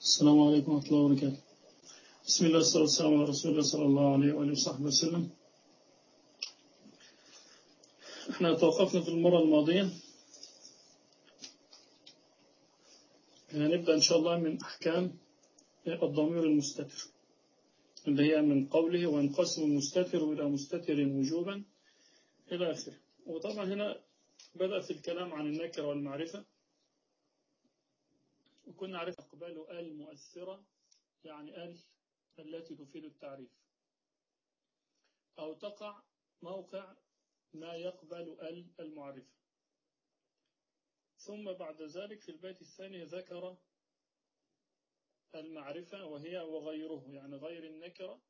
السلام عليكم ورحمة الله وبركاته بسم الله والصلاة والسلام على رسول الله صلى الله عليه وآله وصحبه وسلم احنا توقفنا في المرة الماضية هنبدأ إن شاء الله من أحكام الضمير المستتر اللي هي من قوله وينقسم المستتر إلى مستتر وجوبا إلى آخره وطبعا هنا بدأ في الكلام عن النكرة والمعرفة وكنا عرفنا إقبال ال مؤثرة يعني ال التي تفيد التعريف أو تقع موقع ما يقبل ال المعرفة ثم بعد ذلك في البيت الثاني ذكر المعرفة وهي وغيره يعني غير النكرة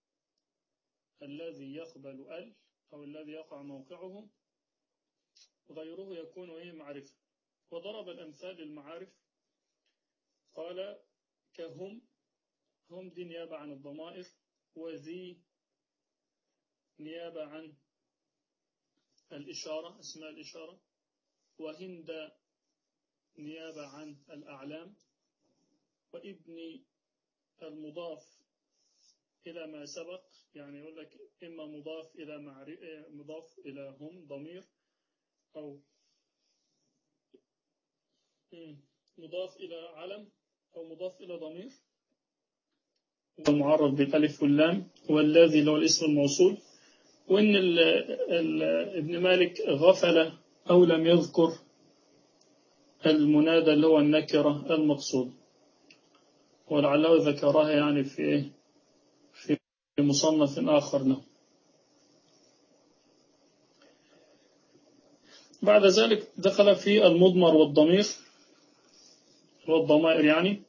الذي يقبل ال أو الذي يقع موقعه غيره يكون إيه معرفة وضرب الأمثال للمعارف قال كهم هم دي نيابة عن الضمائر وذي نيابة عن الإشارة اسماء الإشارة وهند نيابة عن الأعلام وابن المضاف إلى ما سبق يعني يقول لك إما مضاف إلى مضاف إلى هم ضمير أو مضاف إلى علم أو مضاف إلى ضمير ومعرف بالألف واللام والذي له الاسم الموصول وإن ال ال ابن مالك غفل أو لم يذكر المنادى اللي هو النكرة المقصود ولعله ذكرها يعني في في مصنف آخر له بعد ذلك دخل في المضمر والضمير والضمائر يعني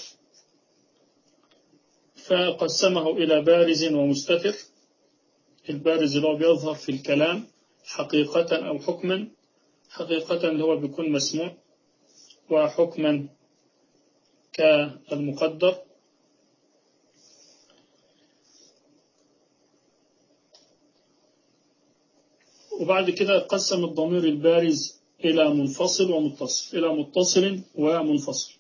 فقسمه إلى بارز ومستتر البارز اللي هو بيظهر في الكلام حقيقة أو حكما حقيقة اللي هو بيكون مسموع وحكما كالمقدر وبعد كده قسم الضمير البارز إلى منفصل ومتصل إلى متصل ومنفصل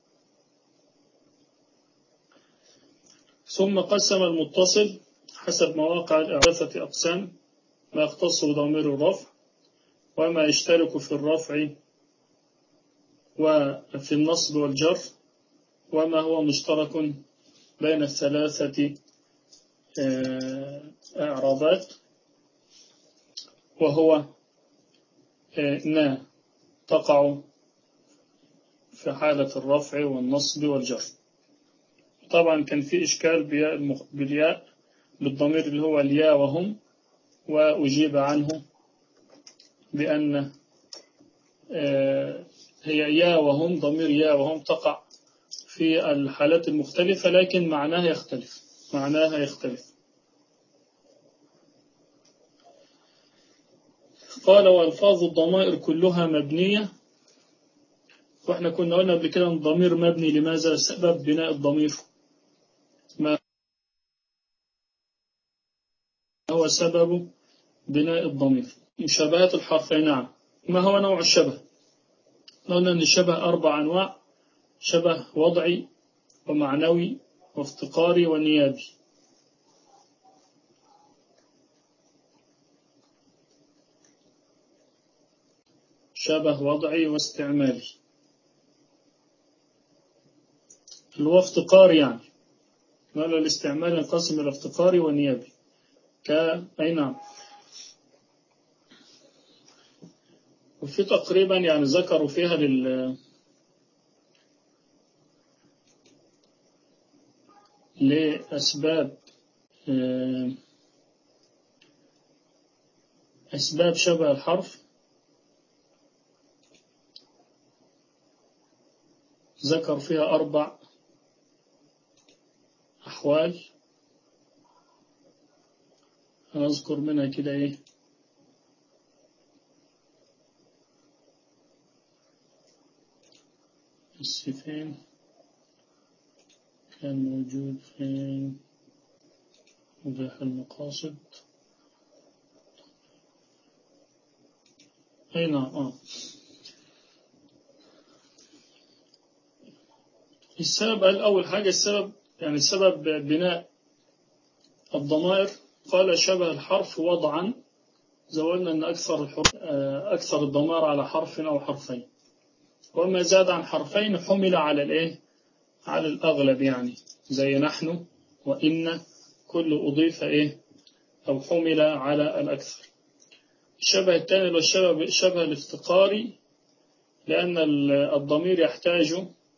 ثم قسم المتصل حسب مواقع الإعادة أقسام ما يختص بضمير الرفع وما يشترك في الرفع وفي النصب والجر وما هو مشترك بين الثلاثة إعرابات وهو نا تقع في حالة الرفع والنصب والجر طبعا كان في إشكال بالياء بالضمير اللي هو الياء وهم وأجيب عنه بأن هي يا وهم ضمير يا وهم تقع في الحالات المختلفة لكن معناها يختلف معناها يختلف قال وألفاظ الضمائر كلها مبنية واحنا كنا قلنا قبل كده الضمير مبني لماذا سبب بناء الضمير ما هو سبب بناء الضمير مشابهة الحرفين نعم ما هو نوع الشبه قلنا أن الشبه أربع أنواع شبه وضعي ومعنوي وافتقاري ونيابي شبه وضعي واستعمالي اللي هو افتقاري يعني قال الاستعمال ينقسم إلى افتقاري ونيابي ك أي نعم وفي تقريبا يعني ذكروا فيها لل لأسباب أسباب شبه الحرف ذكر فيها أربع أحوال أذكر منها كده إيه السفين كان موجود في وضوح المقاصد أي نعم آه السبب قال أول حاجة السبب يعني سبب بناء الضمائر قال شبه الحرف وضعا زولنا أن أكثر الحروف أكثر الضمائر على حرف أو حرفين وما زاد عن حرفين حمل على الإيه؟ على الأغلب يعني زي نحن وإن كل أضيف إيه أو حمل على الأكثر الشبه الثاني هو الشبه شبه الافتقاري لأن الضمير يحتاج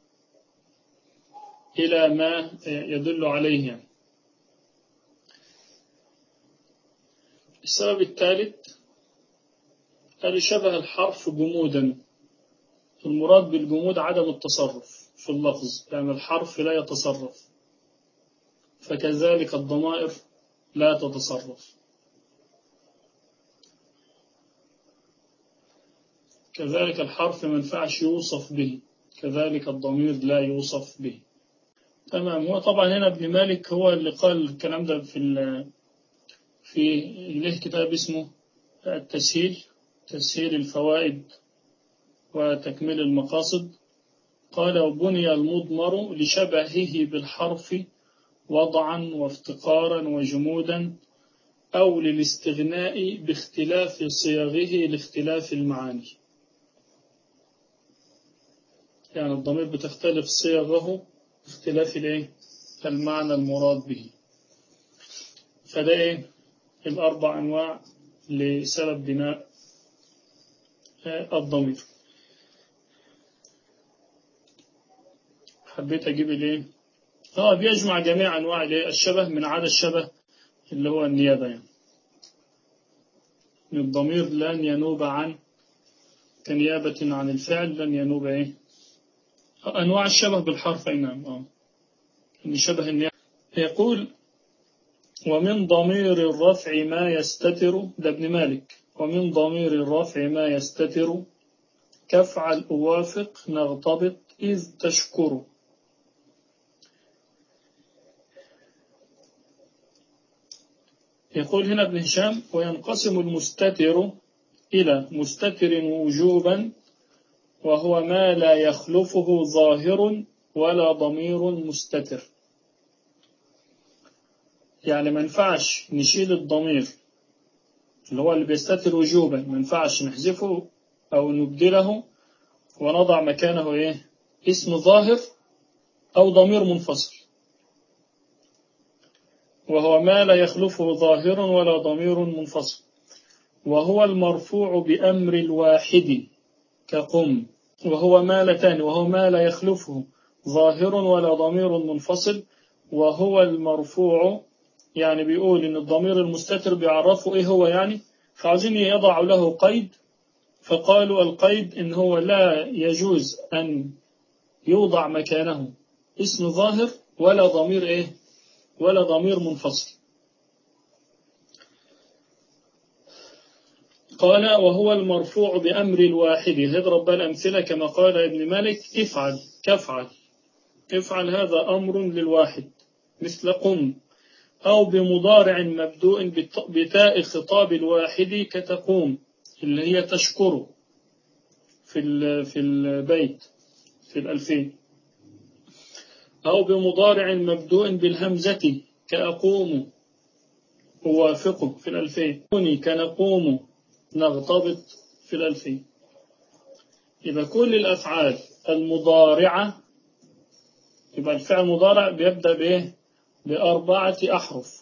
إلى ما يدل عليه يعني. السبب الثالث قال شبه الحرف جمودا المراد بالجمود عدم التصرف في اللفظ يعني الحرف لا يتصرف فكذلك الضمائر لا تتصرف كذلك الحرف ما ينفعش يوصف به كذلك الضمير لا يوصف به تمام هو طبعا هنا ابن مالك هو اللي قال الكلام ده في في له كتاب اسمه التسهيل تسهيل الفوائد وتكميل المقاصد قال وبني المضمر لشبهه بالحرف وضعا وافتقارا وجمودا أو للاستغناء باختلاف صياغه لاختلاف المعاني يعني الضمير بتختلف صيغه اختلاف الايه المعنى المراد به فده ايه الأربع أنواع لسبب بناء الضمير حبيت أجيب الايه اه بيجمع جميع أنواع الشبه من عدا الشبه اللي هو النيابة يعني الضمير لن ينوب عن كنيابة عن الفعل لن ينوب ايه أنواع الشبه بالحرف أي نعم اه إن شبه النيابة يقول ومن ضمير الرفع ما يستتر ده ابن مالك ومن ضمير الرفع ما يستتر كفعل أوافق نغتبط إذ تشكر يقول هنا ابن هشام وينقسم المستتر إلى مستتر وجوبا وهو ما لا يخلفه ظاهر ولا ضمير مستتر يعني ما ينفعش نشيل الضمير اللي هو اللي بيستتر وجوبا ما ينفعش نحذفه أو نبدله ونضع مكانه إيه اسم ظاهر أو ضمير منفصل وهو ما لا يخلفه ظاهر ولا ضمير منفصل وهو المرفوع بأمر الواحد كقم وهو مالتان وهو ما لا يخلفه ظاهر ولا ضمير منفصل وهو المرفوع يعني بيقول إن الضمير المستتر بيعرفه إيه هو يعني فعاوزين يضعوا له قيد فقالوا القيد إن هو لا يجوز أن يوضع مكانه اسم ظاهر ولا ضمير إيه ولا ضمير منفصل قال وهو المرفوع بأمر الواحد يضرب بقى الأمثلة كما قال ابن مالك افعل كفعل افعل هذا أمر للواحد مثل قم أو بمضارع مبدوء بتاء خطاب الواحد كتقوم اللي هي تشكر في في البيت في الألفين أو بمضارع مبدوء بالهمزة كأقوم أوافقه في الألفين كنقوم نغتبط في الألفين يبقى كل الأفعال المضارعة يبقى الفعل المضارع بيبدأ بإيه بأربعة أحرف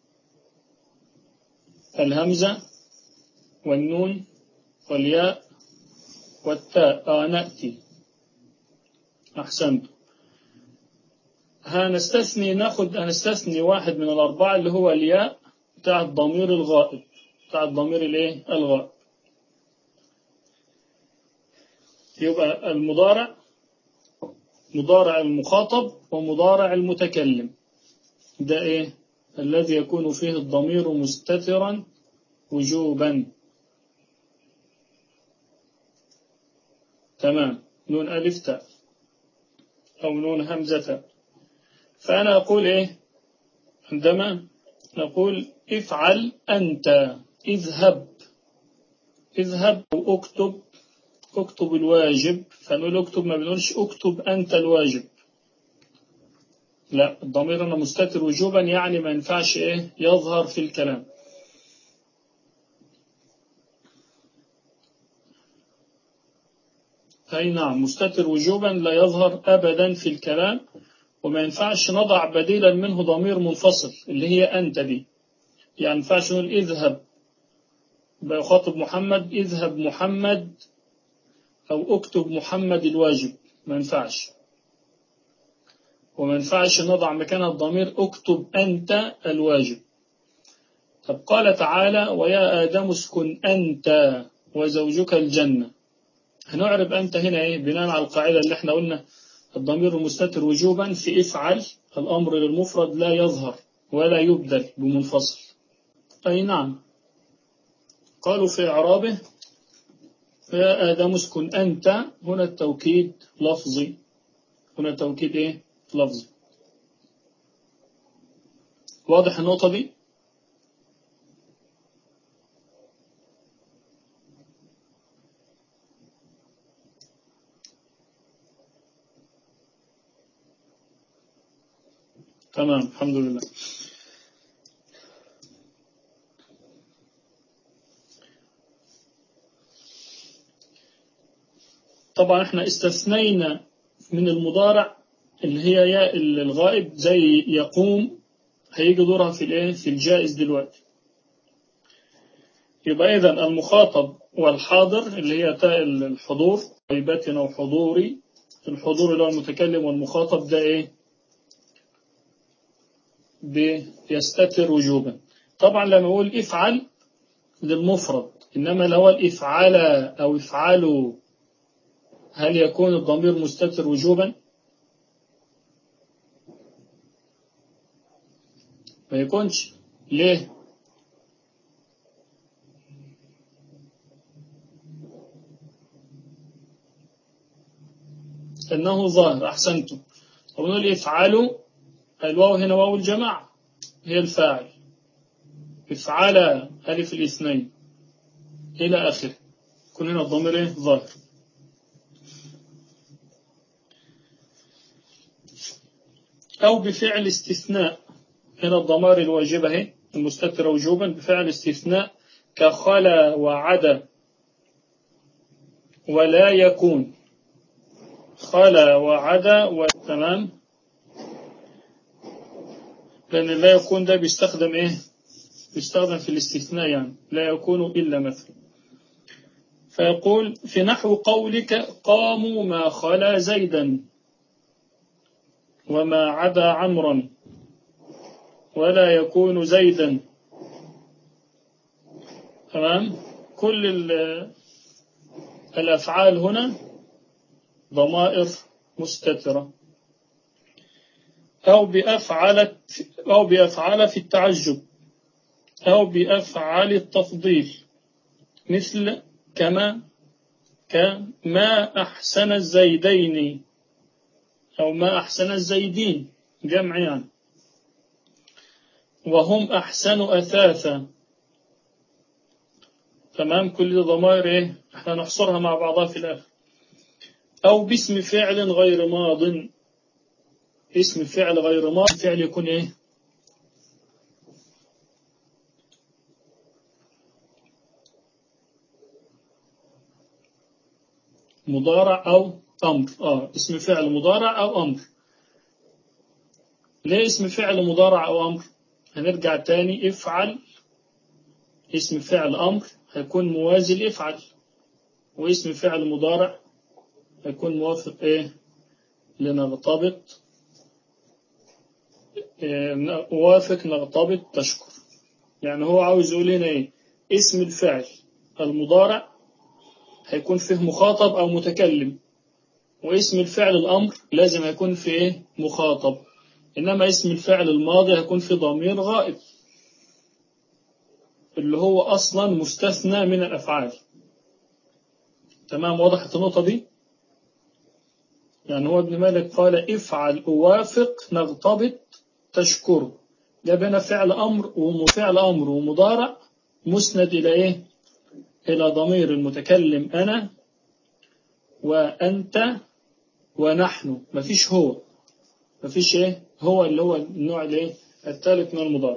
الهمزة والنون والياء والتاء آه نأتي أحسنت هنستثني ناخد هنستثني واحد من الأربعة اللي هو الياء بتاع الضمير الغائب بتاع الضمير الايه الغائب يبقى المضارع مضارع المخاطب ومضارع المتكلم ده ايه الذي يكون فيه الضمير مستترا وجوبا تمام نون ألف تاء أو نون همزة فأنا أقول إيه عندما نقول افعل أنت اذهب اذهب أو اكتب اكتب الواجب فنقول اكتب ما بنقولش اكتب أنت الواجب لا الضمير هنا مستتر وجوبا يعني ما ينفعش ايه يظهر في الكلام أي نعم مستتر وجوبا لا يظهر أبدا في الكلام وما ينفعش نضع بديلا منه ضمير منفصل اللي هي أنت دي يعني ينفعش نقول اذهب بيخاطب محمد اذهب محمد أو اكتب محمد الواجب ما ينفعش وما ينفعش نضع مكانها الضمير اكتب أنت الواجب طب قال تعالى ويا آدم اسكن أنت وزوجك الجنة هنعرب أنت هنا إيه بناء على القاعدة اللي احنا قلنا الضمير المستتر وجوبا في افعل الأمر للمفرد لا يظهر ولا يبدل بمنفصل أي نعم قالوا في إعرابه يا آدم اسكن أنت هنا التوكيد لفظي هنا التوكيد إيه لفظي واضح النقطة دي تمام الحمد لله طبعا احنا استثنينا من المضارع اللي هي ياء الغائب زي يقوم هيجي دورها في الايه في الجائز دلوقتي يبقى اذا المخاطب والحاضر اللي هي تاء الحضور غيبتنا وحضوري الحضور اللي هو المتكلم والمخاطب ده ايه بيستتر وجوبا طبعا لما اقول افعل للمفرد انما لو الافعال او افعلوا هل يكون الضمير مستتر وجوبا ما يكونش ليه انه ظاهر احسنتم ونقول افعلوا الواو هنا واو الجماعة هي الفاعل افعل ألف الاثنين إلى آخره كل هنا الضمير إيه؟ ظاهر أو بفعل استثناء هنا الضمائر الواجبة هي المستترة وجوبا بفعل استثناء كخلا وعدا ولا يكون خلا وعدا وتمام لأن لا يكون ده بيستخدم إيه بيستخدم في الاستثناء يعني لا يكون إلا مثل فيقول في نحو قولك قاموا ما خلا زيدا وما عدا عمرا ولا يكون زيدا تمام كل الأفعال هنا ضمائر مستترة أو بأفعل أو بأفعل في التعجب أو بأفعال التفضيل مثل كما كما أحسن الزيدين أو ما أحسن الزيدين جمع يعني وهم أحسن أثاثا تمام كل ضمائر إيه احنا نحصرها مع بعضها في الآخر أو باسم فعل غير ماض اسم فعل غير ماض فعل يكون إيه مضارع أو أمر آه اسم فعل مضارع أو أمر ليه اسم فعل مضارع أو أمر هنرجع تاني افعل اسم فعل أمر هيكون موازي لافعل واسم فعل مضارع هيكون موافق إيه لنغتبط إيه وافق نغتبط تشكر يعني هو عاوز يقول هنا إيه اسم الفعل المضارع هيكون فيه مخاطب أو متكلم واسم الفعل الأمر لازم هيكون فيه مخاطب إنما اسم الفعل الماضي هيكون في ضمير غائب اللي هو أصلا مستثنى من الأفعال تمام وضحت النقطة دي يعني هو ابن مالك قال افعل أوافق نغتبط تشكر جاب هنا فعل أمر وفعل أمر ومضارع مسند إلى إيه إلى ضمير المتكلم أنا وأنت ونحن مفيش هو مفيش ايه هو اللي هو النوع الايه الثالث من المضارع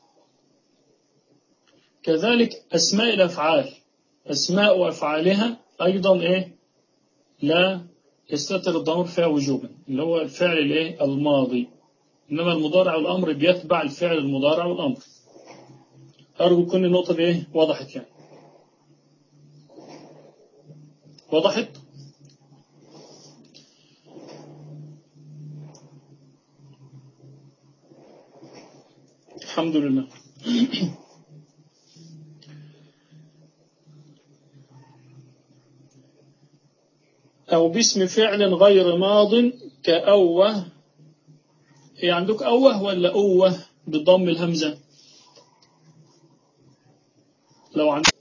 كذلك أسماء الأفعال أسماء أفعالها أيضا إيه لا يستتر الضمير فيها وجوبا اللي هو الفعل الايه الماضي إنما المضارع والأمر بيتبع الفعل المضارع والأمر أرجو كل النقطة دي إيه وضحت يعني وضحت الحمد لله أو باسم فعل غير ماض كأوه هي عندك أوه ولا أوه بضم الهمزة لو عندك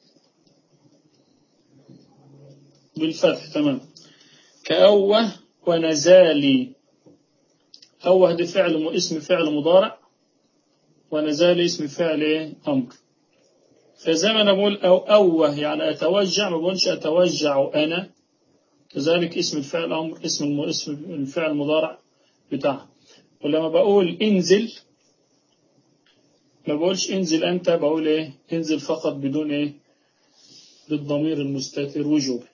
بالفتح تمام كأوه ونزالي أوه دي فعل اسم فعل مضارع ونزالي اسم فعل إيه؟ أمر فزي ما أنا بقول أو أوه يعني أتوجع ما بقولش أتوجع أنا كذلك اسم الفعل أمر اسم الم... اسم الفعل المضارع بتاعها ولما بقول انزل ما بقولش انزل أنت بقول إيه انزل فقط بدون إيه بالضمير المستتر وجوبا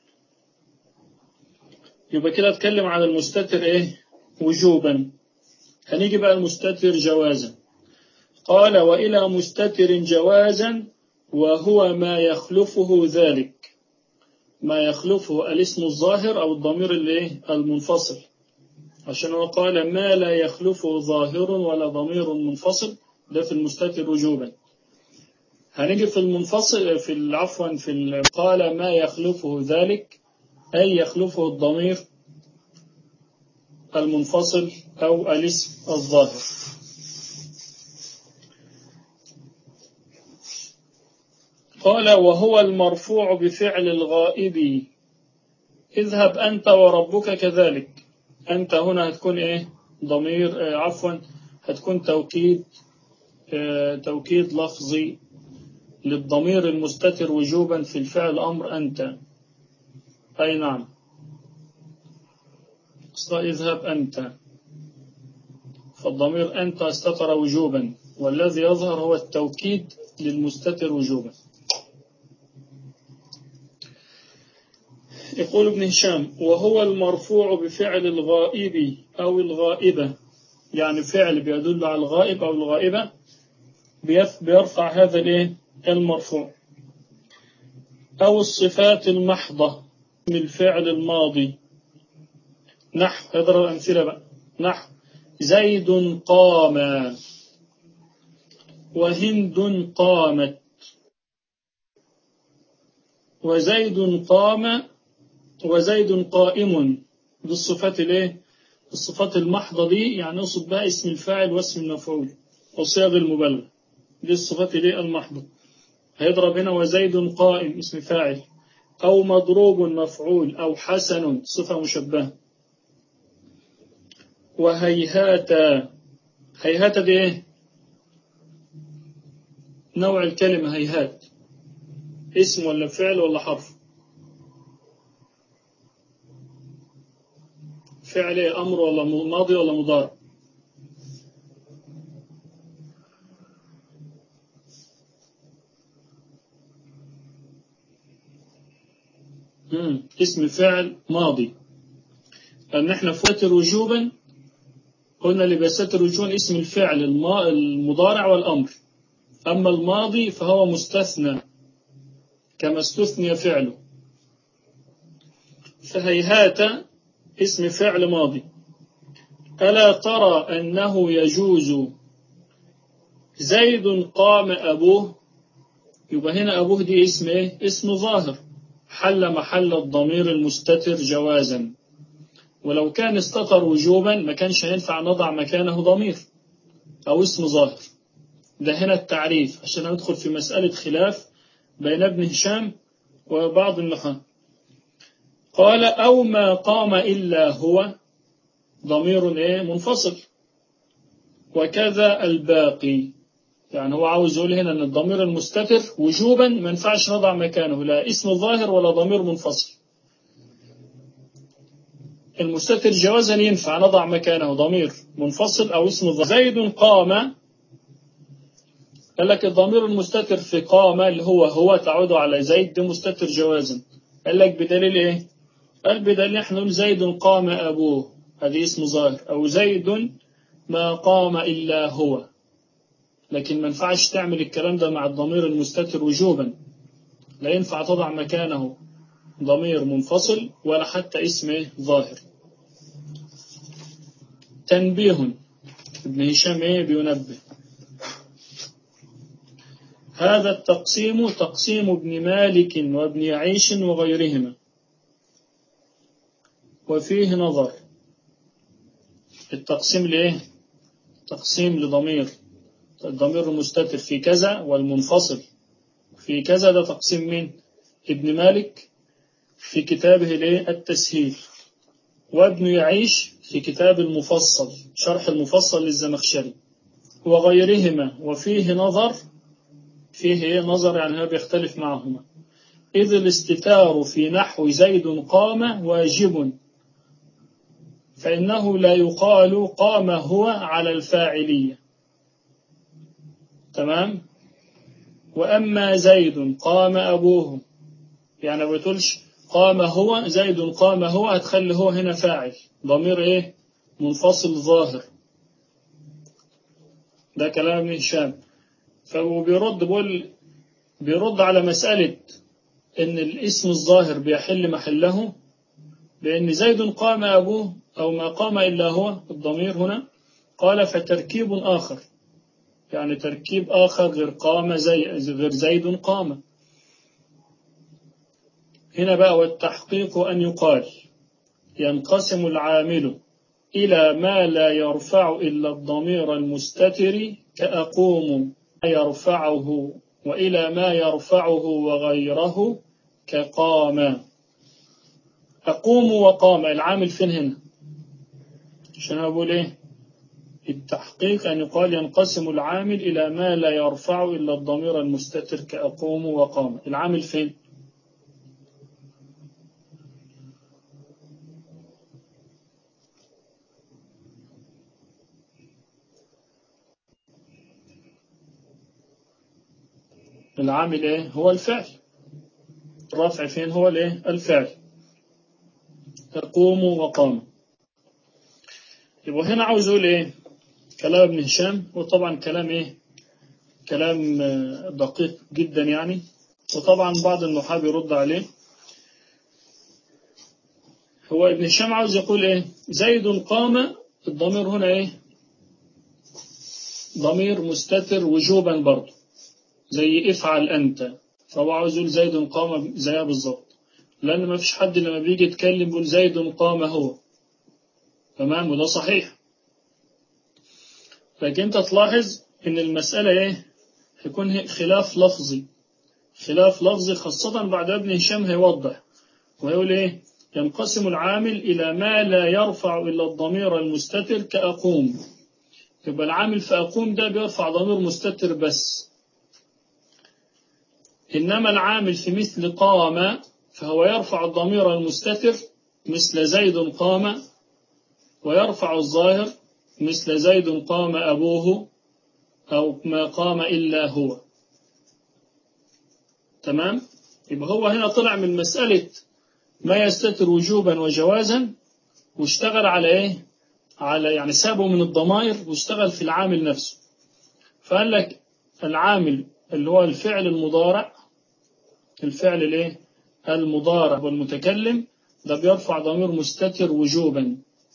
يبقى كده اتكلم عن المستتر إيه وجوبا هنيجي بقى المستتر جوازا قال وإلى مستتر جوازا وهو ما يخلفه ذلك ما يخلفه الاسم الظاهر أو الضمير اللي المنفصل عشان هو قال ما لا يخلفه ظاهر ولا ضمير منفصل ده في المستتر وجوبا هنيجي في المنفصل في عفوا في قال ما يخلفه ذلك أي يخلفه الضمير المنفصل أو الاسم الظاهر قال وهو المرفوع بفعل الغائب اذهب أنت وربك كذلك أنت هنا هتكون إيه ضمير آه عفوا هتكون توكيد آه توكيد لفظي للضمير المستتر وجوبا في الفعل أمر أنت أي نعم اذهب أنت فالضمير أنت استتر وجوبا والذي يظهر هو التوكيد للمستتر وجوبا يقول ابن هشام وهو المرفوع بفعل الغائب أو الغائبة يعني فعل بيدل على الغائب أو الغائبة بيرفع هذا الايه المرفوع أو الصفات المحضة من الفعل الماضي نحو اضرب أمثلة بقى نحو زيد قام وهند قامت وزيد قام وزيد قائم دي الصفات الايه الصفات المحضة دي يعني اقصد بها اسم الفاعل واسم المفعول وصيغ المبالغة دي الصفات الايه المحضة هيضرب هنا وزيد قائم اسم فاعل أو مضروب مفعول أو حسن صفة مشبهة وهيهات هيهات دي ايه نوع الكلمة هيهات اسم ولا فعل ولا حرف فعل أمر ولا ماضي ولا مضارع مم. اسم فعل ماضي لأن احنا فاتر وجوبا قلنا اللي بيستر وجوبا اسم الفعل المضارع والأمر أما الماضي فهو مستثنى كما استثني فعله فهيهات اسم فعل ماضي ألا ترى أنه يجوز زيد قام أبوه يبقى هنا أبوه دي اسم إيه؟ اسم ظاهر حل محل الضمير المستتر جوازا ولو كان استتر وجوبا ما كانش هينفع نضع مكانه ضمير أو اسم ظاهر ده هنا التعريف عشان ندخل في مسألة خلاف بين ابن هشام وبعض النحاة قال أو ما قام إلا هو ضمير إيه منفصل وكذا الباقي يعني هو عاوز يقول هنا أن الضمير المستتر وجوبا ما ينفعش نضع مكانه لا اسم ظاهر ولا ضمير منفصل المستتر جوازا ينفع نضع مكانه ضمير منفصل أو اسم الظاهر زيد قام قال لك الضمير المستتر في قام اللي هو هو تعود على زيد ده مستتر جوازا قال لك بدليل ايه قال بدليل احنا نقول زيد قام أبوه هذه اسم ظاهر أو زيد ما قام إلا هو لكن ما ينفعش تعمل الكلام ده مع الضمير المستتر وجوبا لا ينفع تضع مكانه ضمير منفصل ولا حتى اسم ظاهر تنبيه ابن هشام ايه بينبه هذا التقسيم تقسيم ابن مالك وابن عيش وغيرهما وفيه نظر التقسيم لإيه تقسيم لضمير الضمير المستتر في كذا والمنفصل في كذا ده تقسيم مين ابن مالك في كتابه الايه التسهيل وابن يعيش في كتاب المفصل شرح المفصل للزمخشري وغيرهما وفيه نظر فيه ايه نظر يعني هو بيختلف معهما إذ الاستتار في نحو زيد قام واجب فإنه لا يقال قام هو على الفاعلية تمام وأما زيد قام أبوه يعني ما بتقولش قام هو زيد قام هو هتخلي هو هنا فاعل ضمير ايه منفصل ظاهر ده كلام ابن هشام فهو بيرد بيقول بيرد على مسألة ان الاسم الظاهر بيحل محله بأن زيد قام أبوه أو ما قام إلا هو الضمير هنا قال فتركيب آخر يعني تركيب آخر غير قام زي غير زيد قام هنا بقى والتحقيق أن يقال ينقسم العامل إلى ما لا يرفع إلا الضمير المستتر كأقوم يرفعه وإلى ما يرفعه وغيره كقام أقوم وقام العامل فين هنا عشان أقول إيه التحقيق أن يقال ينقسم العامل إلى ما لا يرفع إلا الضمير المستتر كأقوم وقام العامل فين العامل ايه هو الفعل الرافع فين هو الايه الفعل تقوم وقام يبقى هنا عاوز اقول ايه كلام ابن هشام وطبعا كلام ايه كلام دقيق جدا يعني وطبعا بعض النحاة يرد عليه هو ابن هشام عاوز يقول ايه زيد قام الضمير هنا ايه ضمير مستتر وجوبا برضه زي افعل أنت فهو عاوز يقول زيد قام زيها بالظبط لأن ما فيش حد لما بيجي يتكلم يقول زيد قام هو تمام وده صحيح لكن أنت تلاحظ إن المسألة إيه هيكون خلاف لفظي خلاف لفظي خاصة بعد ابن هشام هيوضح ويقول إيه ينقسم العامل إلى ما لا يرفع إلا الضمير المستتر كأقوم يبقى العامل في أقوم ده بيرفع ضمير مستتر بس إنما العامل في مثل قام فهو يرفع الضمير المستتر مثل زيد قام ويرفع الظاهر مثل زيد قام أبوه أو ما قام إلا هو تمام يبقى هو هنا طلع من مسألة ما يستتر وجوبا وجوازا واشتغل على ايه على يعني سابه من الضمائر واشتغل في العامل نفسه فقال لك العامل اللي هو الفعل المضارع الفعل الايه المضارع والمتكلم ده بيرفع ضمير مستتر وجوبا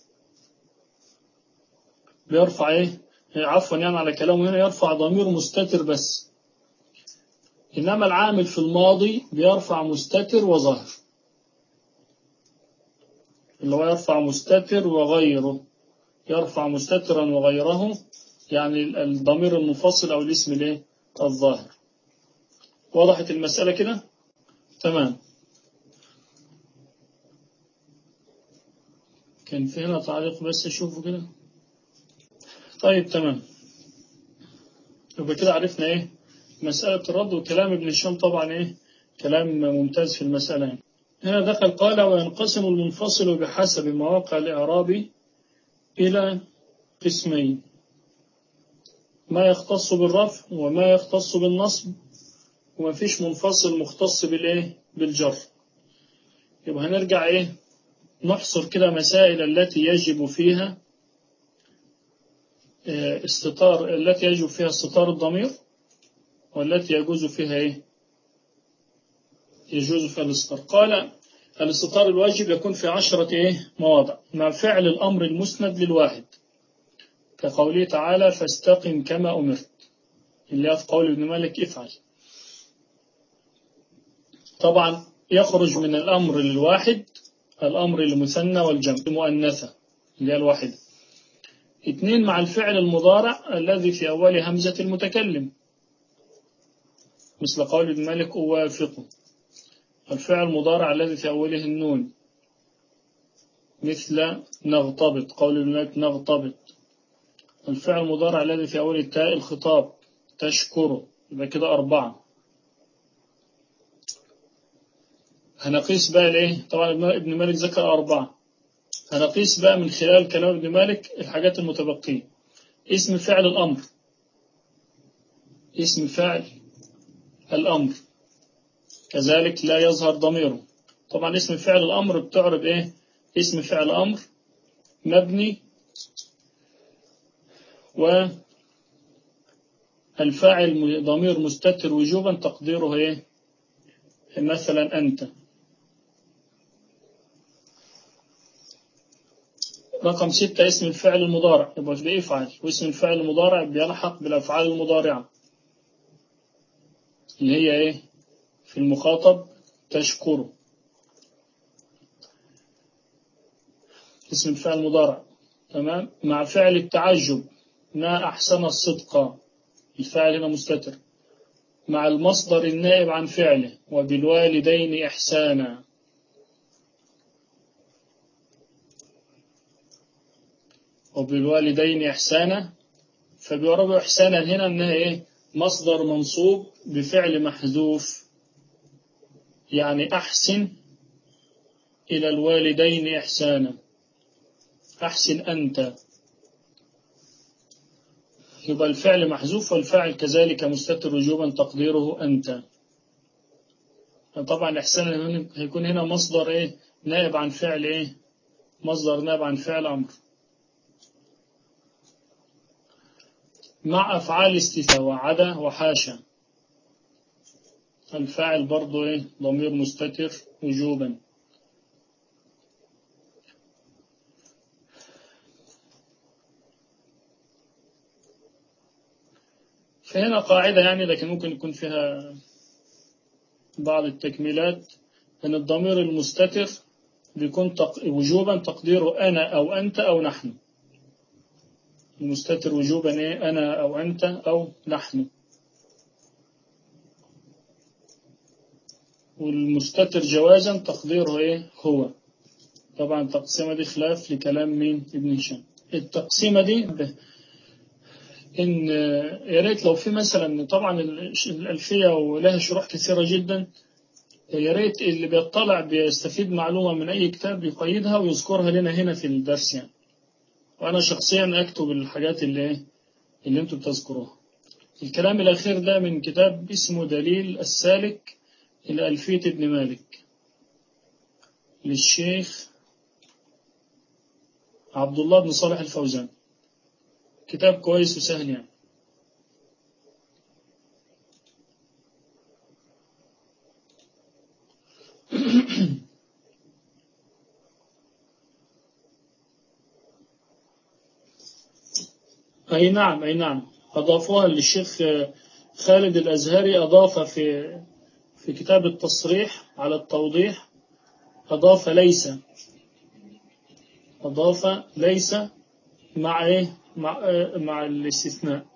بيرفع ايه عفوا يعني على كلامه هنا يرفع ضمير مستتر بس إنما العامل في الماضي بيرفع مستتر وظاهر اللي هو يرفع مستتر وغيره يرفع مستترا وغيره يعني الضمير المنفصل أو الاسم الايه الظاهر وضحت المسألة كده تمام كان في هنا تعليق بس اشوفه كده طيب تمام يبقى كده عرفنا ايه مسألة الرد وكلام ابن هشام طبعا ايه كلام ممتاز في المسألة يعني. هنا دخل قال وينقسم المنفصل بحسب مواقع الإعراب إلى قسمين ما يختص بالرفع وما يختص بالنصب وما فيش منفصل مختص بالإيه بالجر يبقى هنرجع إيه نحصر كده مسائل التي يجب فيها استطار التي يجب فيها استطار الضمير والتي يجوز فيها إيه يجوز فيها الاستطار قال الاستطار الواجب يكون في عشرة إيه مواضع مع فعل الأمر المسند للواحد كقوله تعالى فاستقم كما أمرت اللي في قول ابن مالك افعل طبعا يخرج من الأمر للواحد الأمر المثنى والجمع المؤنثة اللي هي الواحدة اثنين مع الفعل المضارع الذي في أول همزة المتكلم مثل قول ابن مالك أوافقه الفعل المضارع الذي في أوله النون مثل نغتبط قول ابن مالك نغتبط الفعل المضارع الذي في أول التاء الخطاب تشكره يبقى كده أربعة هنقيس بقى الايه طبعا ابن مالك ذكر أربعة هنقيس بقى من خلال كلام ابن مالك الحاجات المتبقية اسم فعل الأمر اسم فعل الأمر كذلك لا يظهر ضميره طبعا اسم فعل الأمر بتعرب ايه اسم فعل أمر مبني والفاعل ضمير مستتر وجوبا تقديره ايه مثلا أنت رقم ستة اسم الفعل المضارع يبقى بيفعل واسم الفعل المضارع بيلحق بالأفعال المضارعة اللي هي ايه في المخاطب تشكره اسم الفعل المضارع تمام مع فعل التعجب ما أحسن الصدق الفاعل هنا مستتر مع المصدر النائب عن فعله وبالوالدين إحسانا وبالوالدين إحسانا فبيعرب إحسانا هنا أنها إيه مصدر منصوب بفعل محذوف يعني أحسن إلى الوالدين إحسانا أحسن أنت يبقى الفعل محذوف والفاعل كذلك مستتر وجوبا تقديره أنت طبعا الإحسان هيكون هنا مصدر إيه نائب عن فعل إيه مصدر نائب عن فعل أمر مع أفعال استثناء وعدا وحاشا الفاعل برضو إيه ضمير مستتر وجوبا فهنا قاعدة يعني لكن ممكن يكون فيها بعض التكميلات أن الضمير المستتر بيكون تق... وجوبا تقديره أنا أو أنت أو نحن المستتر وجوبا إيه أنا أو أنت أو نحن والمستتر جوازا تقديره إيه هو طبعا التقسيمة دي خلاف لكلام مين ابن هشام التقسيمة دي ب... إن يا ريت لو في مثلا طبعا الألفية ولها شروح كثيرة جدا يا ريت اللي بيطلع بيستفيد معلومة من أي كتاب يقيدها ويذكرها لنا هنا في الدرس يعني وأنا شخصيا أكتب الحاجات اللي اللي أنتم بتذكروها الكلام الأخير ده من كتاب اسمه دليل السالك إلى ألفية ابن مالك للشيخ عبد الله بن صالح الفوزان كتاب كويس وسهل يعني أي نعم أي نعم أضافوها للشيخ خالد الأزهري أضاف في في كتاب التصريح على التوضيح أضاف ليس أضاف ليس مع إيه مع مع الاستثناء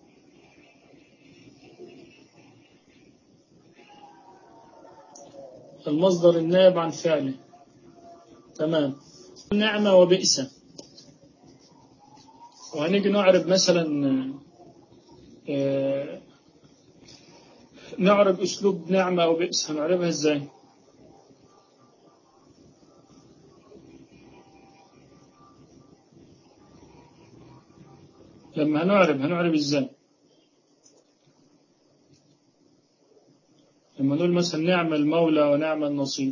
المصدر النائب عن فعله تمام نعمة وبئس وهنيجي نعرب مثلا نعرب أسلوب نعمة أو بئس هنعربها إزاي لما هنعرب هنعرب ازاي لما نقول مثلا نعم المولى ونعم النصير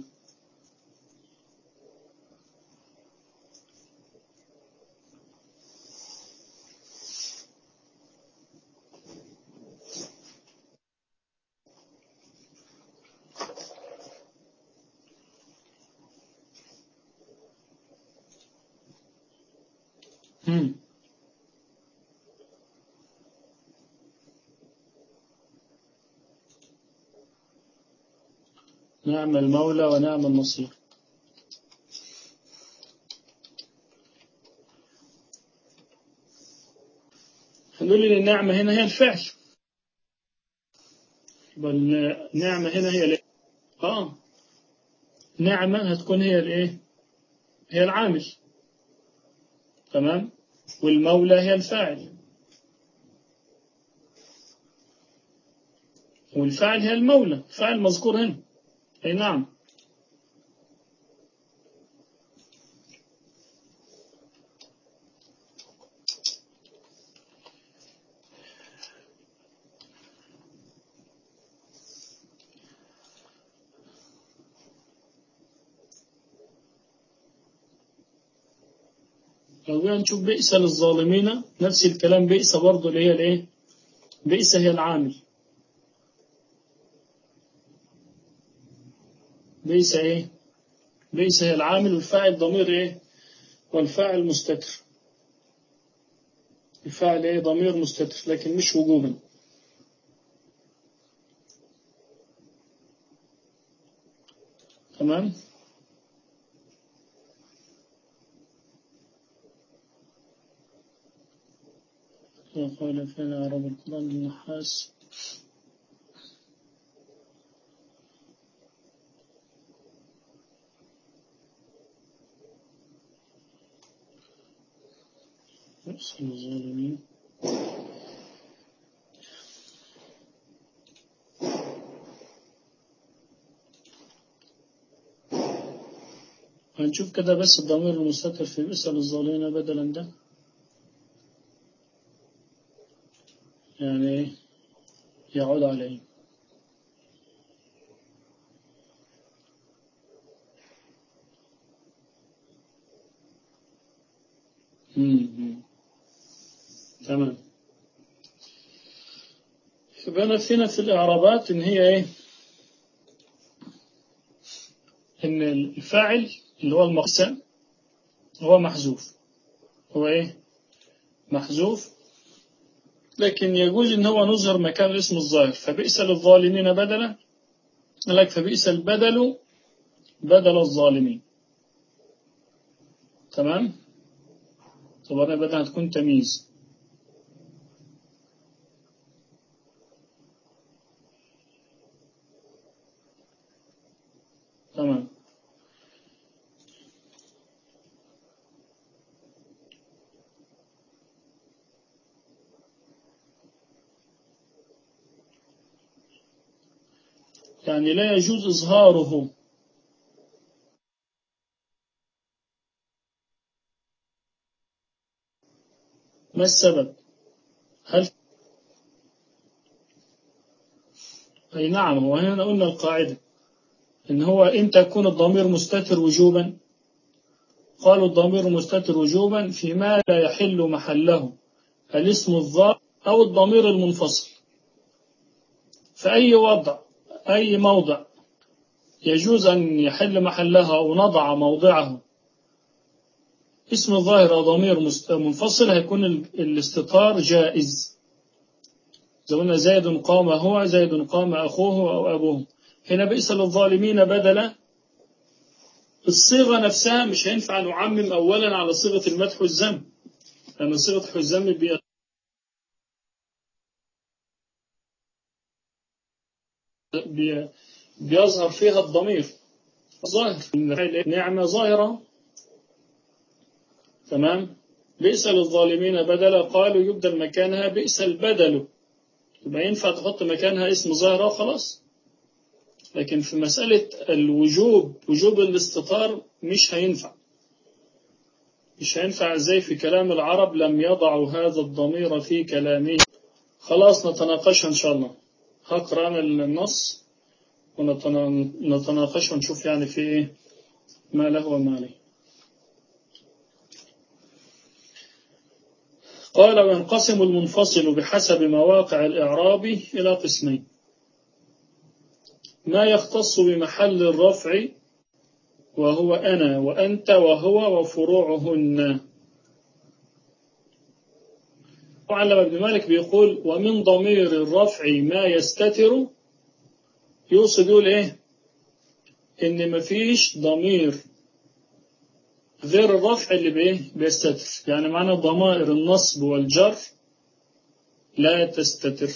هم. نعم المولى ونعم النصير هنقول ان النعمة هنا هي الفعل والنعمة هنا هي الايه اه نعمة هتكون هي الايه هي العامل تمام والمولى هي الفاعل والفاعل هي المولى فاعل مذكور هنا اي نعم لو جينا نشوف بئس للظالمين نفس الكلام بئس برضه اللي هي الايه بئس هي العامل بئس ايه بئس هي العامل والفاعل ضمير ايه والفاعل مستتر الفاعل ايه ضمير مستتر لكن مش وجوبا تمام وقال فينا عرب القرآن النحاس بئس الظالمين هنشوف كده بس الضمير المستتر في بئس للظالمين بدلا ده يعني يعود عليه مم. تمام يبقى فينا في الإعرابات إن هي إيه إن الفاعل اللي هو المقسم هو محذوف هو إيه محذوف لكن يجوز إن هو نظهر مكان الاسم الظاهر فبئس للظالمين بدلا لك فبئس البدل بدل الظالمين تمام طبعا بدل هتكون تمييز تمام يعني لا يجوز إظهاره ما السبب هل أي نعم هو هنا قلنا القاعدة إن هو إمتى يكون الضمير مستتر وجوبا قالوا الضمير مستتر وجوبا فيما لا يحل محله الاسم الظاهر أو الضمير المنفصل فأي وضع أي موضع يجوز أن يحل محلها أو نضع موضعه اسم ظاهر أو ضمير منفصل هيكون الاستطار جائز زي قلنا زيد قام هو زيد قام أخوه أو أبوه هنا بئس للظالمين بدلا الصيغة نفسها مش هينفع نعمم أولا على صيغة المدح والذم لأن صيغة الذم بي بي بيظهر فيها الضمير ظاهر نعمة ظاهرة تمام بئس للظالمين بدلا قالوا يبدل مكانها بئس البدل يبقى ينفع تحط مكانها اسم ظاهرة وخلاص لكن في مسألة الوجوب وجوب الاستطار مش هينفع مش هينفع ازاي في كلام العرب لم يضعوا هذا الضمير في كلامه خلاص نتناقش ان شاء الله هقرا انا النص ونتناقش ونشوف يعني في ايه ما له وما عليه قال وينقسم المنفصل بحسب مواقع الإعراب إلى قسمين ما يختص بمحل الرفع وهو أنا وأنت وهو وفروعهن وعلم ابن مالك بيقول ومن ضمير الرفع ما يستتر يقصد يقول ايه ان مفيش ضمير غير الرفع اللي بايه بيستتر يعني معنى ضمائر النصب والجر لا تستتر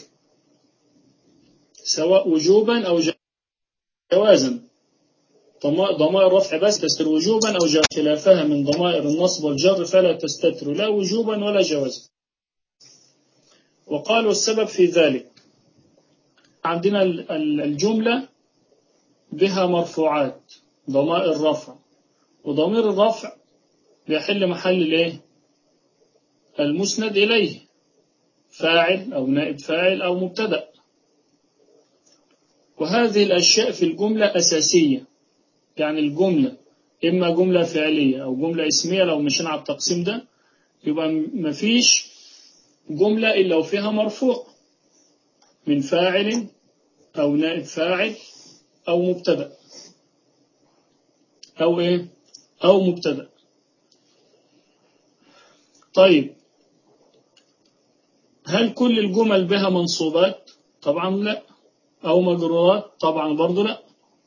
سواء وجوبا او جوازا ضمائر الرفع بس تستتر وجوبا او جوازا خلافها من ضمائر النصب والجر فلا تستتر لا وجوبا ولا جوازا وقالوا السبب في ذلك عندنا الجملة بها مرفوعات ضمائر رفع وضمير الرفع بيحل محل الايه المسند إليه فاعل أو نائب فاعل أو مبتدأ وهذه الأشياء في الجملة أساسية يعني الجملة إما جملة فعلية أو جملة اسمية لو مشينا على التقسيم ده يبقى مفيش جملة إلا وفيها مرفوع من فاعل أو نائب فاعل أو مبتدأ أو إيه أو مبتدأ طيب هل كل الجمل بها منصوبات طبعا لا أو مجرورات طبعا برضو لا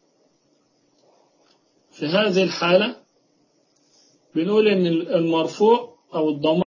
في هذه الحالة بنقول إن المرفوع أو الضمان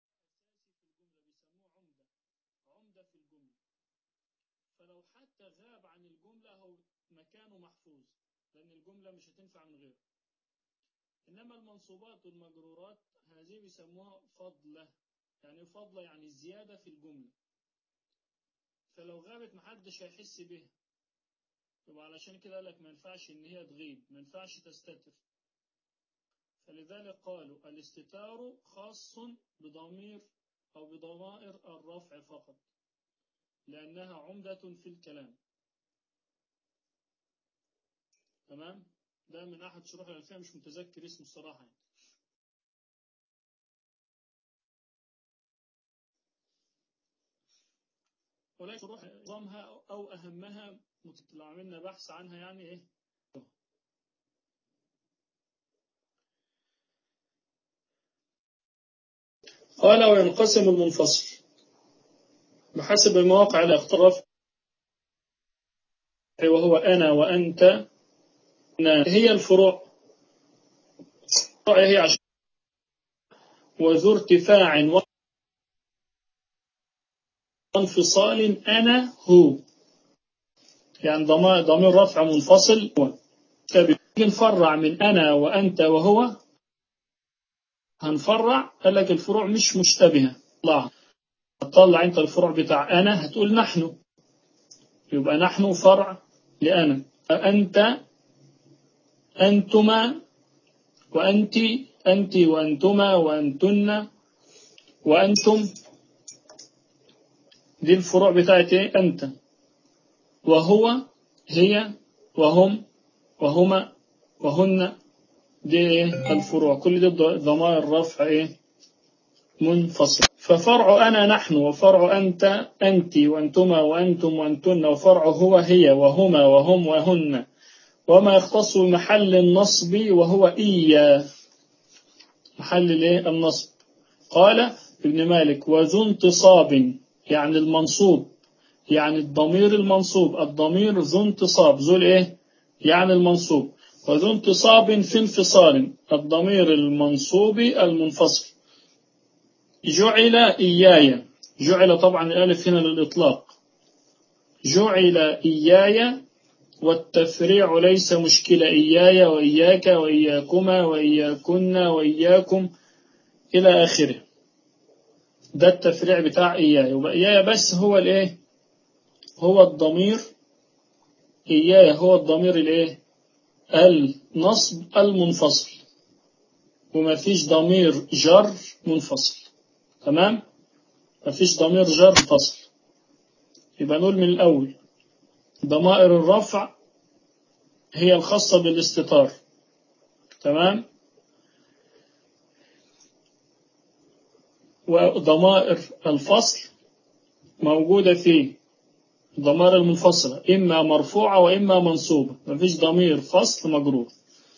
فلو حتى غاب عن الجملة هو مكانه محفوظ لأن الجملة مش هتنفع من غيره إنما المنصوبات والمجرورات هذه بيسموها فضلة يعني فضلة يعني زيادة في الجملة فلو غابت محدش هيحس بها يبقى علشان كده قالك ما ينفعش إن هي تغيب ما ينفعش تستتر فلذلك قالوا الاستتار خاص بضمير أو بضمائر الرفع فقط لأنها عمدة في الكلام تمام ده من أحد شروح الألفية مش متذكر اسمه الصراحة يعني. ولكن شروح نظامها أو أهمها لو عملنا بحث عنها يعني إيه قال وينقسم المنفصل بحسب المواقع اللي اخترف وهو أنا وأنت هي الفروع هي عشان وذو ارتفاع وانفصال أنا هو يعني ضمير رفع منفصل نفرع من أنا وأنت وهو هنفرع قال لك الفروع مش مشتبهة الله هتطلع انت الفروع بتاع أنا هتقول نحن يبقى نحن فرع لأنا أنت أنتما وأنت أنت وأنتما وأنتن وأنتم دي الفروع بتاعت ايه أنت وهو هي وهم وهما وهن دي ايه الفروع كل دي ضمائر رفع ايه منفصل ففرع أنا نحن وفرع أنت أنت وأنتما وأنتم وأنتن وفرع هو هي وهما وهم وهن وما يختص بمحل النصب وهو إيا محل الايه النصب قال ابن مالك وذو انتصاب يعني المنصوب يعني الضمير المنصوب الضمير ذو انتصاب ذو الايه يعني المنصوب وذو انتصاب في انفصال الضمير المنصوب المنفصل جعل إياي جعل طبعا الألف هنا للإطلاق جعل إياي والتفريع ليس مشكلة إياي وإياك وإياكما وإياكن وإياكم إلى آخره ده التفريع بتاع إياي وبقى إياي بس هو الإيه هو الضمير إياي هو الضمير الإيه النصب المنفصل وما فيش ضمير جر منفصل تمام ما فيش ضمير جر منفصل يبقى نقول من الأول ضمائر الرفع هي الخاصة بالاستتار تمام وضمائر الفصل موجودة في ضمائر المنفصلة إما مرفوعة وإما منصوبة مفيش ضمير فصل مجرور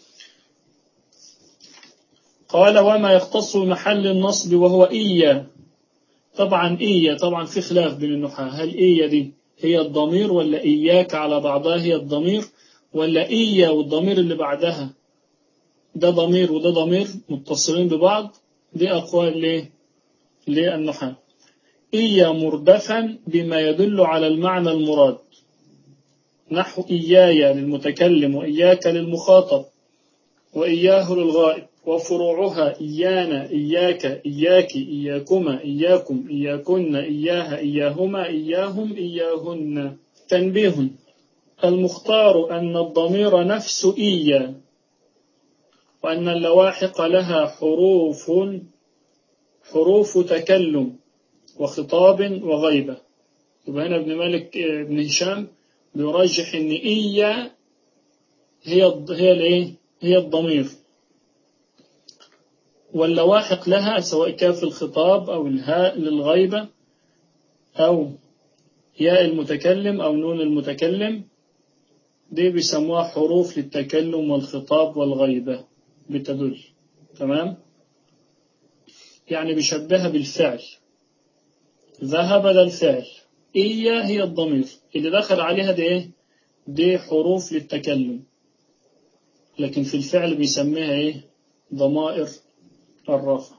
قال وما يختص بمحل النصب وهو إيا طبعا إيا طبعا في خلاف بين النحاة هل إيا دي هي الضمير ولا إياك على بعضها هي الضمير ولا إيا والضمير اللي بعدها ده ضمير وده ضمير متصلين ببعض دي أقوال ليه للنحاة إيا مردفا بما يدل على المعنى المراد نحو إياي للمتكلم وإياك للمخاطب وإياه للغائب وفروعها إيانا إياك إياك إياكما إياكم إياكن إياها إياهما إياهم إياهن تنبيه المختار أن الضمير نفس إيا وأن اللواحق لها حروف حروف تكلم وخطاب وغيبة يبقى هنا ابن مالك ابن هشام بيرجح ان إيا هي هي الايه هي الضمير واللواحق لها سواء كان في الخطاب أو الهاء للغيبة أو ياء المتكلم أو نون المتكلم دي بيسموها حروف للتكلم والخطاب والغيبة بتدل تمام يعني بيشبهها بالفعل ذهب ده الفعل إيا هي الضمير اللي دخل عليها دي إيه دي حروف للتكلم لكن في الفعل بيسميها إيه ضمائر الرفع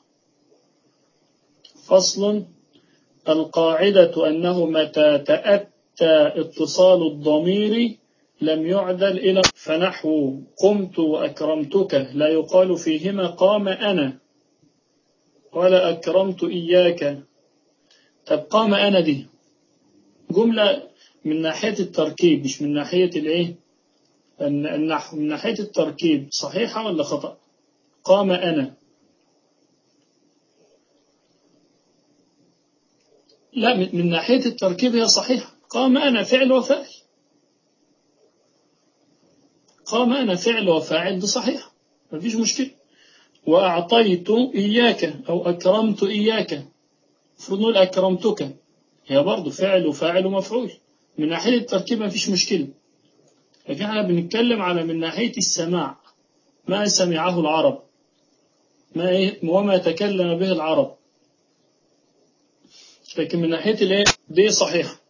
فصل القاعدة أنه متى تأتى اتصال الضمير لم يعدل إلى فنحو قمت وأكرمتك لا يقال فيهما قام أنا ولا أكرمت إياك طب قام أنا دي جملة من ناحية التركيب مش من ناحية الإيه النحو من ناحية التركيب صحيحة ولا خطأ قام أنا لا من ناحية التركيب هي صحيحة قام أنا فعل وفاعل قام أنا فعل وفاعل ده صحيح ما فيش مشكلة وأعطيت إياك أو أكرمت إياك المفروض نقول أكرمتك هي برضه فعل وفاعل ومفعول من ناحية التركيب ما فيش مشكلة لكن احنا بنتكلم على من ناحية السماع ما سمعه العرب ما إيه وما تكلم به العرب لكن من ناحية الايه دي صحيح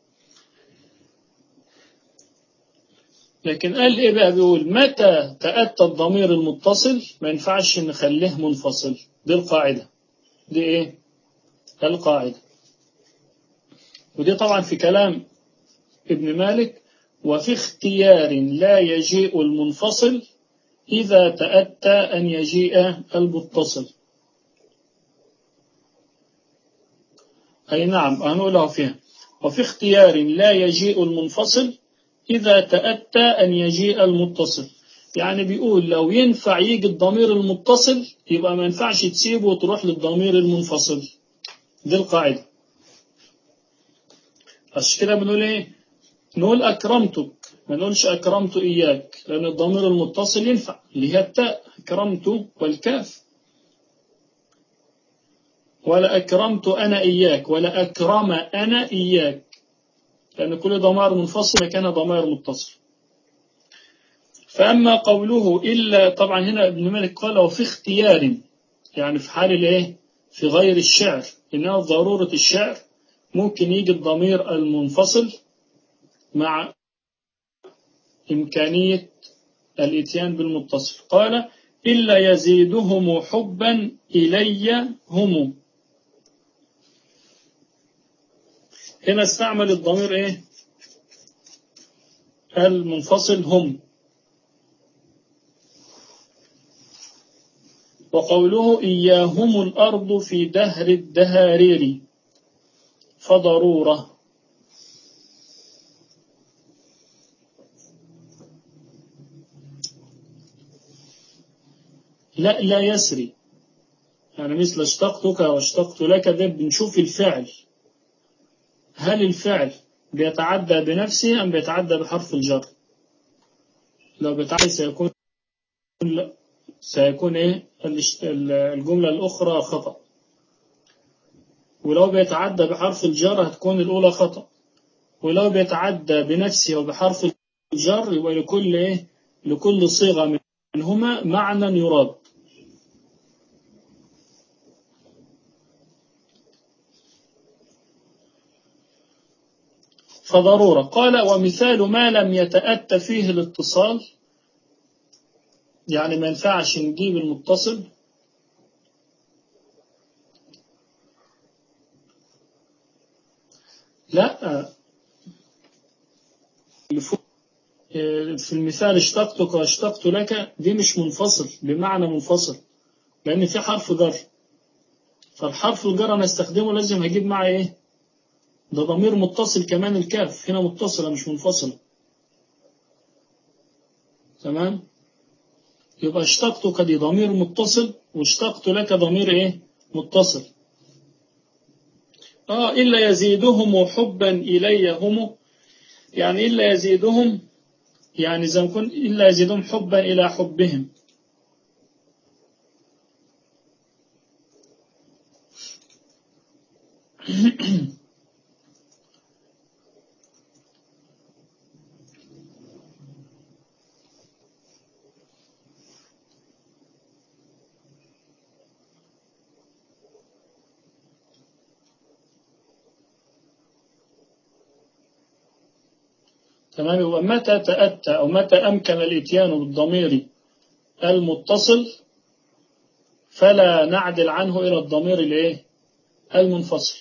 لكن قال ايه بقى بيقول متى تأتى الضمير المتصل ما ينفعش نخليه منفصل دي القاعدة دي ايه القاعدة ودي طبعا في كلام ابن مالك وفي اختيار لا يجيء المنفصل إذا تأتى أن يجيء المتصل أي نعم هنقوله فيها وفي اختيار لا يجيء المنفصل إذا تأتى أن يجيء المتصل يعني بيقول لو ينفع يجي الضمير المتصل يبقى ما ينفعش تسيبه وتروح للضمير المنفصل دي القاعدة عشان كده بنقول ايه نقول أكرمتك ما نقولش أكرمت إياك لأن الضمير المتصل ينفع اللي هي التاء أكرمت والكاف ولا أكرمت أنا إياك ولا أكرم أنا إياك لأن كل ضمائر منفصل كان ضمائر متصل فأما قوله إلا طبعا هنا ابن مالك قال وفي اختيار يعني في حال الايه في غير الشعر إنها ضرورة الشعر ممكن يجي الضمير المنفصل مع إمكانية الإتيان بالمتصل قال إلا يزيدهم حبا إلي هم هنا استعمل الضمير إيه المنفصل هم وقوله إياهم الأرض في دهر الدهارير فضرورة لا لا يسري يعني مثل اشتقتك واشتقت لك ده بنشوف الفعل هل الفعل بيتعدى بنفسه أم بيتعدى بحرف الجر لو بيتعدى سيكون سيكون إيه الجملة الأخرى خطأ ولو بيتعدى بحرف الجر هتكون الأولى خطأ ولو بيتعدى بنفسه وبحرف الجر يبقى لكل إيه لكل صيغة منهما معنى يراد فضرورة قال ومثال ما لم يتأت فيه الاتصال يعني ما ينفعش نجيب المتصل لا في المثال اشتقتك واشتقت لك دي مش منفصل بمعنى منفصل لأن في حرف جر فالحرف الجر أنا استخدمه لازم هجيب معه إيه ده ضمير متصل كمان الكاف هنا متصلة مش منفصلة تمام يبقى اشتقتك دي ضمير متصل واشتقت لك ضمير ايه متصل اه إلا يزيدهم حبا إلي هم يعني إلا يزيدهم يعني زي ما كن إلا يزيدهم حبا إلى حبهم تمام ومتى تأتى أو متى أمكن الإتيان بالضمير المتصل فلا نعدل عنه إلى الضمير الإيه المنفصل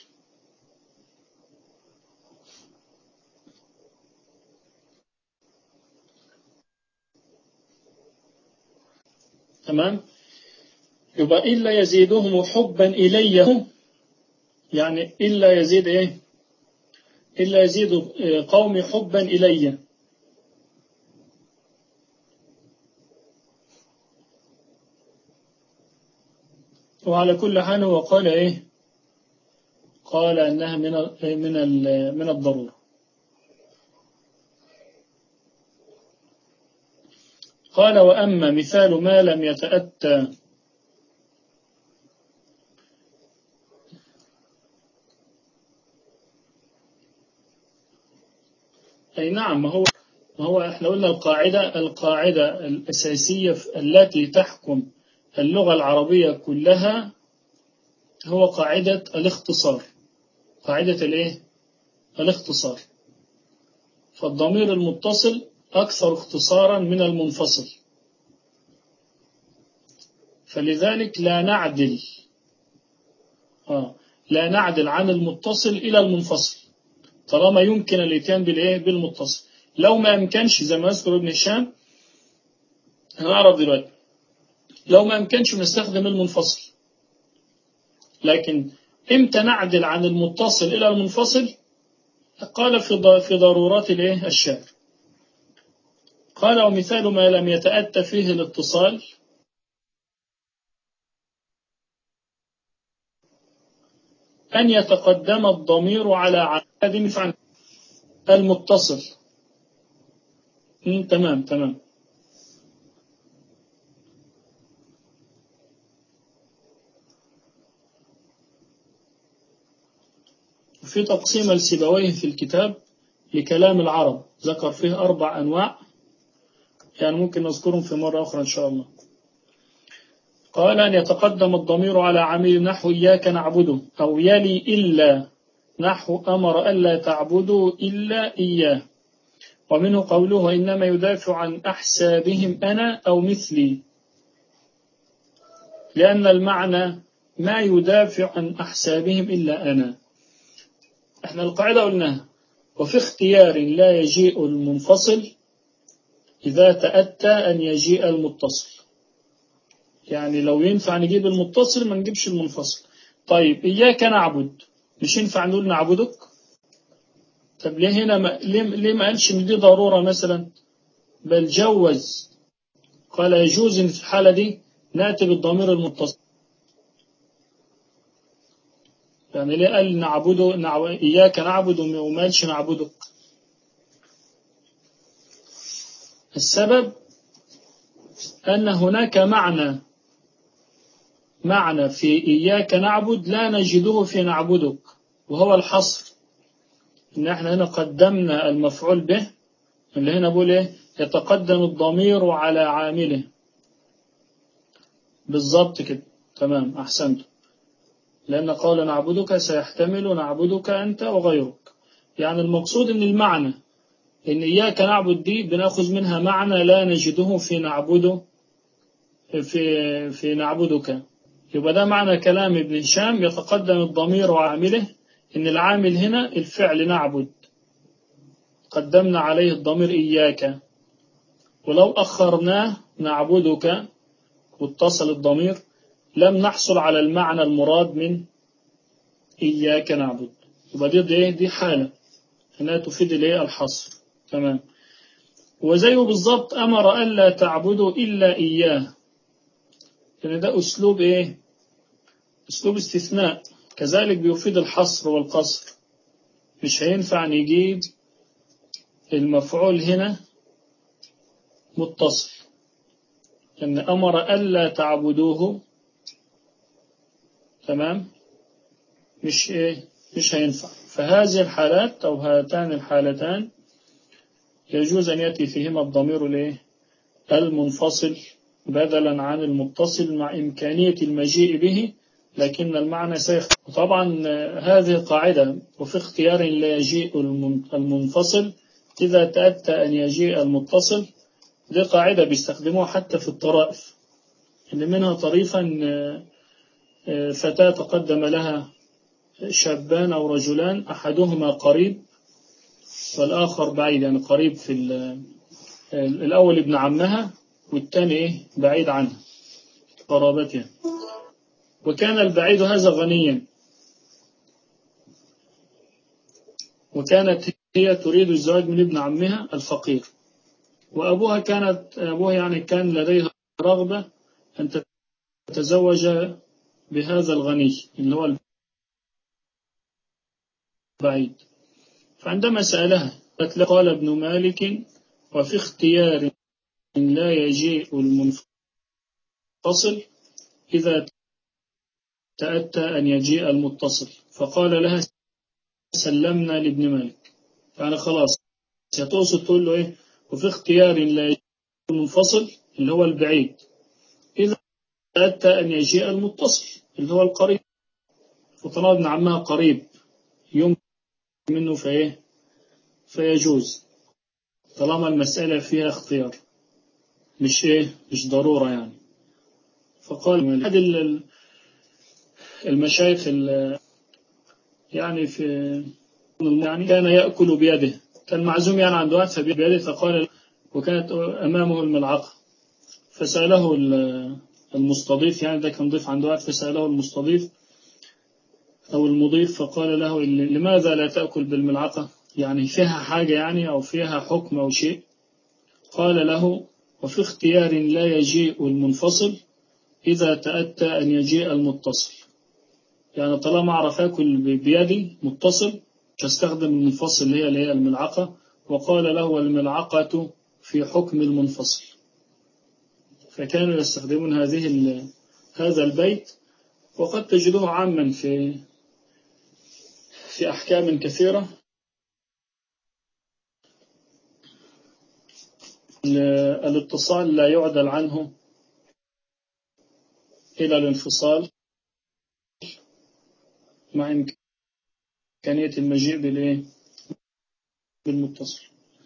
تمام يبقى إلا يزيدهم حبا إلي يعني إلا يزيد إيه إلا يزيد قومي حبا إلي وعلى كل حال هو قال إيه قال أنها من من من الضرورة قال وأما مثال ما لم يتأتى أي نعم ما هو ما هو احنا قلنا القاعدة القاعدة الأساسية التي تحكم اللغة العربية كلها هو قاعدة الاختصار قاعدة الايه الاختصار فالضمير المتصل أكثر اختصارا من المنفصل فلذلك لا نعدل آه لا نعدل عن المتصل إلى المنفصل طالما يمكن الاتيان بالايه بالمتصل لو ما امكنش زي ما يذكر ابن هشام هنعرف دلوقتي لو ما امكنش نستخدم المنفصل لكن امتى نعدل عن المتصل الى المنفصل قال في في ضرورات الايه الشعر قال ومثال ما لم يتأتى فيه الاتصال أن يتقدم الضمير على هذه مثل المتصل تمام تمام في تقسيم السيبويه في الكتاب لكلام العرب ذكر فيه أربع أنواع يعني ممكن نذكرهم في مرة أخرى إن شاء الله قال أن يتقدم الضمير على عميل نحو إياك نعبده أو يلي إلا نحو أمر ألا تعبدوا إلا إياه ومنه قوله إنما يدافع عن أحسابهم أنا أو مثلي لأن المعنى ما يدافع عن أحسابهم إلا أنا احنا القاعدة قلناها وفي اختيار لا يجيء المنفصل إذا تأتى أن يجيء المتصل يعني لو ينفع نجيب المتصل ما نجيبش المنفصل طيب إياك نعبد مش ينفع نقول نعبدك طب ليه هنا ما ليه, ليه ما قالش ان دي ضرورة مثلا بل جوز قال يجوز ان في الحالة دي نأتي بالضمير المتصل يعني ليه قال نعبده نعب... إياك نعبد وما قالش نعبدك السبب أن هناك معنى معنى في إياك نعبد لا نجده في نعبدك وهو الحصر إن احنا هنا قدمنا المفعول به اللي هنا بقول إيه يتقدم الضمير على عامله بالضبط كده تمام أحسنت لأن قول نعبدك سيحتمل نعبدك أنت وغيرك يعني المقصود إن المعنى إن إياك نعبد دي بناخذ منها معنى لا نجده في نعبده في في نعبدك يبقى ده معنى كلام ابن هشام يتقدم الضمير وعامله إن العامل هنا الفعل نعبد قدمنا عليه الضمير إياك ولو أخرناه نعبدك واتصل الضمير لم نحصل على المعنى المراد من إياك نعبد يبقى دي دي, دي حالة هنا تفيد الايه الحصر تمام وزيه بالضبط أمر ألا تعبدوا إلا إياه يعني ده أسلوب إيه أسلوب استثناء كذلك بيفيد الحصر والقصر مش هينفع نجيب المفعول هنا متصل أن أمر ألا تعبدوه تمام مش إيه مش هينفع فهذه الحالات أو هاتان الحالتان يجوز أن يأتي فيهما الضمير الايه المنفصل بدلا عن المتصل مع إمكانية المجيء به لكن المعنى سيختلف طبعا هذه قاعدة وفي اختيار لا يجيء المنفصل إذا تأتى أن يجيء المتصل دي قاعدة بيستخدموها حتى في الطرائف اللي منها طريفا فتاة تقدم لها شابان أو رجلان أحدهما قريب والآخر بعيد يعني قريب في الأول ابن عمها والثاني إيه بعيد عنها قرابتها وكان البعيد هذا غنيا وكانت هي تريد الزواج من ابن عمها الفقير وأبوها كانت أبوها يعني كان لديها رغبة أن تتزوج بهذا الغني اللي هو البعيد فعندما سألها قال ابن مالك وفي اختيار لا يجيء المنفصل إذا تأتى أن يجيء المتصل فقال لها سلمنا لابن مالك يعني خلاص ستقصد تقول له إيه وفي اختيار لا يجيء المنفصل اللي هو البعيد إذا تأتى أن يجيء المتصل اللي هو القريب فطلب ابن عمها قريب يوم منه فإيه فيجوز طالما المسألة فيها اختيار مش إيه مش ضرورة يعني فقال أحد المشايخ يعني في يعني كان يأكل بيده كان معزوم يعني عند واحد بيده فقال وكانت أمامه الملعقة فسأله المستضيف يعني ده كان ضيف عند واحد فسأله المستضيف أو المضيف فقال له لماذا لا تأكل بالملعقة يعني فيها حاجة يعني أو فيها حكم أو شيء قال له وفي اختيار لا يجيء المنفصل إذا تأتى أن يجيء المتصل يعني طالما أعرف أكل بيدي متصل مش هستخدم المنفصل اللي هي اللي هي الملعقة وقال له الملعقة في حكم المنفصل فكانوا يستخدمون هذه هذا البيت وقد تجده عاما في في أحكام كثيرة الاتصال لا يعدل عنه إلى الانفصال مع إمكانية المجيء بالإيه؟ بالمتصل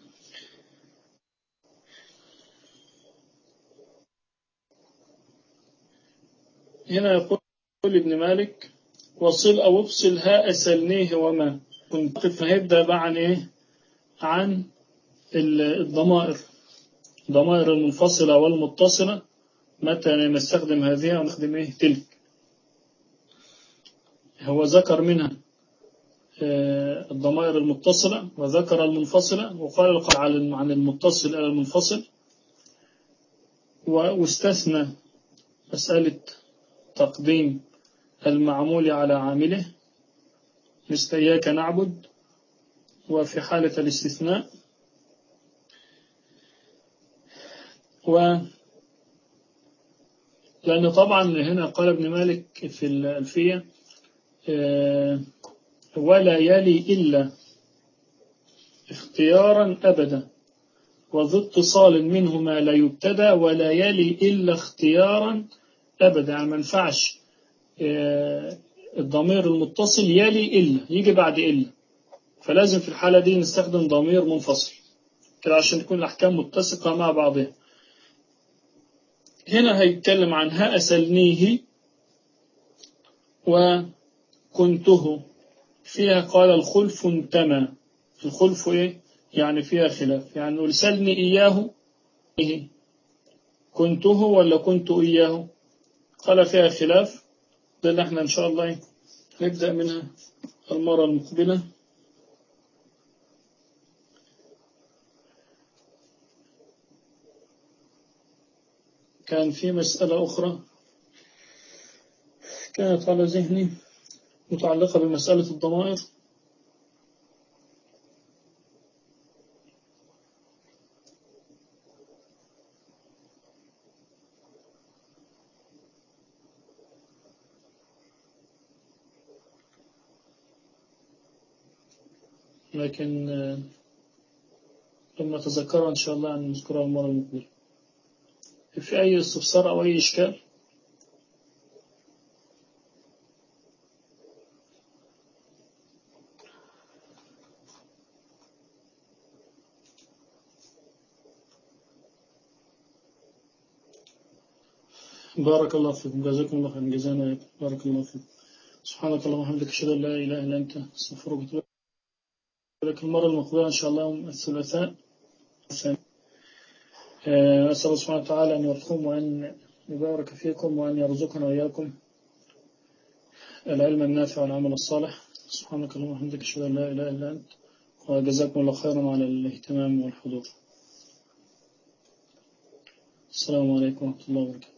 هنا يقول ابن مالك وصل أو افصل هاء سلنيه وما كنت فهيبدأ بقى عن إيه عن الضمائر ضمائر المنفصلة والمتصلة متى نستخدم هذه ونستخدم إيه تلك هو ذكر منها الضمائر المتصلة وذكر المنفصلة وقال عن المتصل إلى المنفصل واستثنى مسألة تقديم المعمول على عامله مثل إياك نعبد وفي حالة الاستثناء و لأن طبعا هنا قال ابن مالك في الألفية ولا يلي إلا اختيارا أبدا وذو اتصال منه ما لا يبتدى ولا يلي إلا اختيارا أبدا يعني ما ينفعش الضمير المتصل يلي إلا يجي بعد إلا فلازم في الحالة دي نستخدم ضمير منفصل كده عشان تكون الأحكام متسقة مع بعضها هنا هيتكلم عن ها أسلنيه وكنته فيها قال الخلف انتمى الخلف إيه يعني فيها خلاف يعني ارسلني إياه إيه كنته ولا كنت إياه قال فيها خلاف ده اللي احنا إن شاء الله نبدأ منها المرة المقبلة كان في مسألة أخرى كانت على ذهني متعلقة بمسألة الضمائر لكن لما أتذكرها إن شاء الله نذكرها المرة المقبلة في أي استفسار أو أي إشكال بارك الله فيكم جزاكم الله خيرا جزانا بارك الله فيكم سبحانك اللهم وبحمدك أشهد أن لا إله إلا أنت أستغفرك وأتوب إليك المرة المقبلة إن شاء الله يوم الثلاثاء الثاني أسأل الله سبحانه وتعالى أن يرحم وأن يبارك فيكم وأن يرزقنا وإياكم العلم النافع والعمل الصالح سبحانك اللهم وبحمدك أشهد أن لا إله إلا أنت وجزاكم الله خيرا على الاهتمام والحضور السلام عليكم ورحمة الله وبركاته